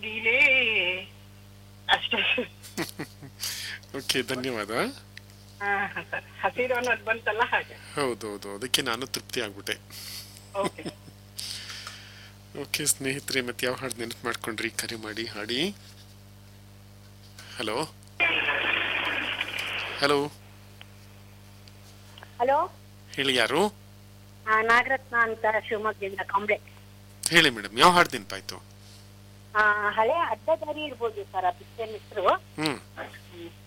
ಕೋಗಿಲೆ ಅಷ್ಟೇ ಓಕೆ ಧನ್ಯವಾದ ಹಾ ಸರ್ ಹಸಿರು ಅನ್ನೋದು ಬಂತಲ್ಲ ಹಾಗೆ ಹೌದು ಹೌದು ಅದಕ್ಕೆ ನಾನು ತೃಪ್ತಿ ಆಗ್ಬಿಟ್ಟೆ ಓಕೆ ಓಕೆ ಸ್ನೇಹಿತರೆ ಮತ್ತೆ ಯಾವ ಹಾಡು ನೆನಪು ಮಾಡ್ಕೊಂಡ್ರಿ ಕರೆ ಮಾಡಿ ಹಾಡಿ ಹಲೋ ಹಲೋ ಹಲೋ ಹೇಳಿ ಯಾರು ನಾಗರತ್ನ ಅಂತ ಶಿವಮೊಗ್ಗದಿಂದ ಕಂಬ್ಳೆ ಹೇಳಿ ಮೇಡಮ್ ಯಾವ ಹಾಡು ನೆನಪಾಯ್ತು ಆ, ಹಳೆ ಅಡ್ಡದಾರಿ ಇರ್ಬೋದು ಸರ್ ಆ ಪಿಕ್ಚರ್ ಹೆಸರು ಹ್ಮ್